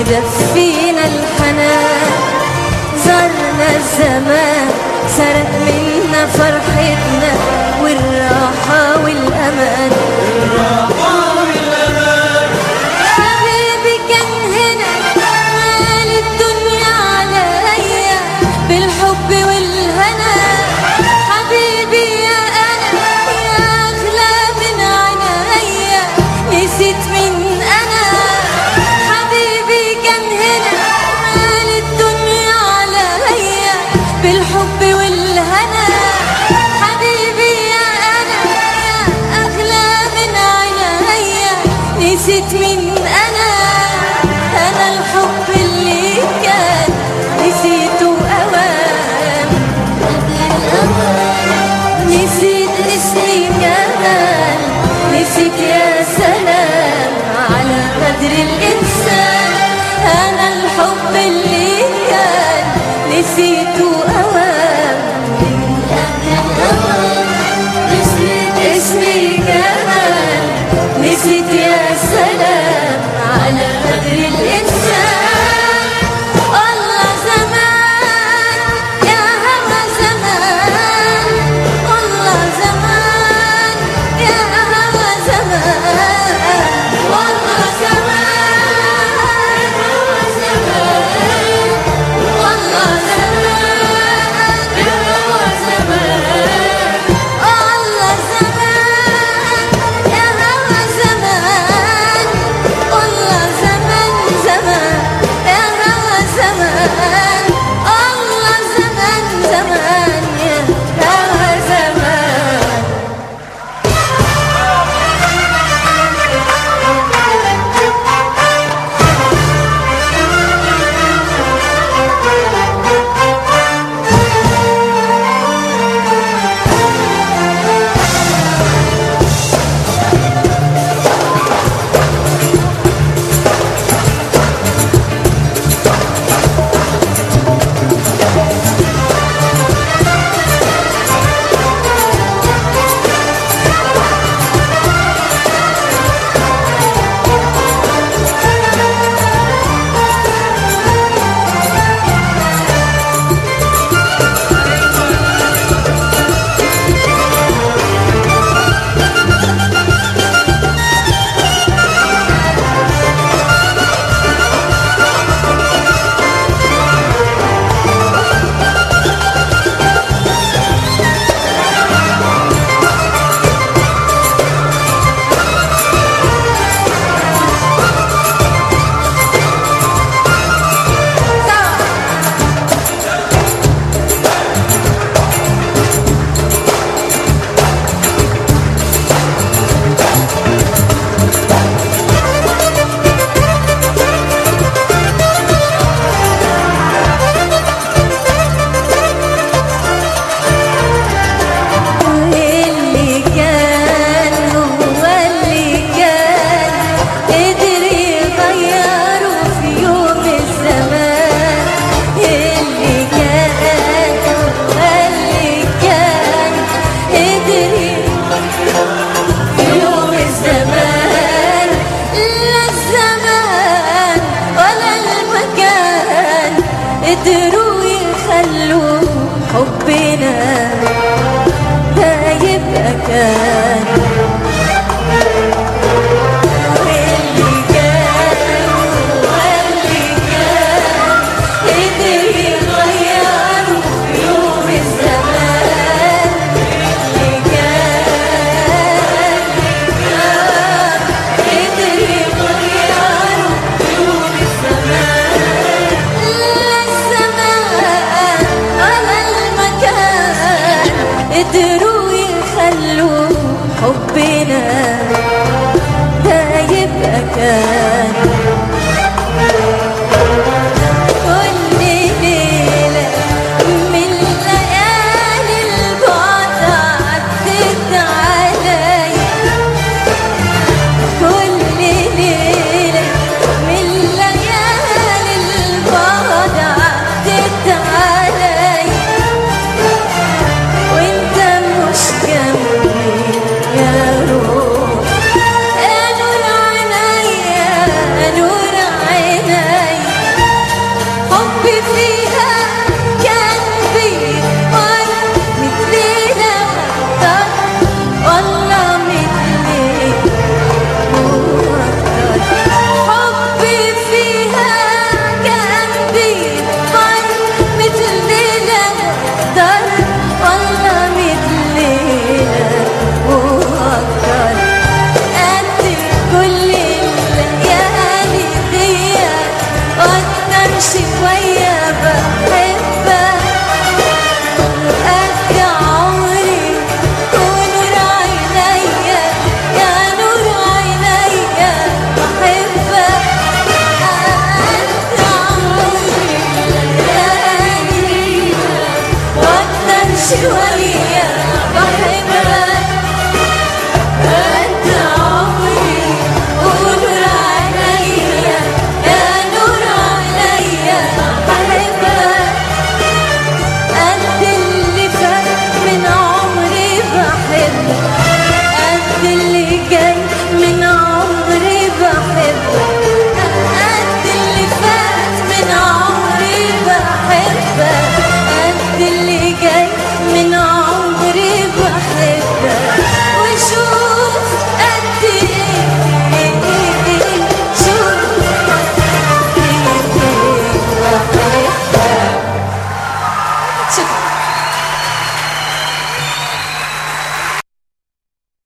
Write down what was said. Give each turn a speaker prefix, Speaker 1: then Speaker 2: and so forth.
Speaker 1: ودفينا الحنان زرنا الزمان سرق منا فرحتنا والراحة والأمان حبيبي كان هنا مال الدنيا عليا بالحب والهنا حبيبي يا أنا يا أغلى من عينيا نسيت من أنا حبيبي كان هنا مال الدنيا عليا بالحب والهنا حبيبي يا أنا يا أغلى من عينيا نسيت من أنا أنا الحب اللي كان نسيته أوان نسيت اسمي كمان نسيت يا سلام على قدر الإنسان أنا الحب اللي كان نسيته أوام نسيت اسمي كمان نسيت يا سلام على قدر الإنسان الله زمان يا هوى زمان الله زمان يا هوى زمان والله زمان هوى زمان والله زمان يا هوى زمان الله زمان يا هوى زمان والله زمان زمان يا هوى زمان الله زمان زمان يا هوى زمان اللي كان هو اللي كان قدر يغيره في يوم الزمان اللي كان هو اللي كان قدر في يوم الزمان لا الزمان ولا المكان قدروا يخلوا حبنا ده يبقى كان واللي كان واللي كان قدر يغيره في يوم الزمان اللي كان كان قدر يغيره في يوم الزمان لا الزمان ولا المكان قدروا يخلوا حبنا ده يبقى كان كل ليلة من ليالي البعد عدت عليا كل ليلة من ليالي البعد عدت عليا وانت مش جنبي يا روح قالوا العناية قد اللي جاي من عمري بحبك قد اللي فات من عمري بحبك قد اللي جاي من عمري بحبك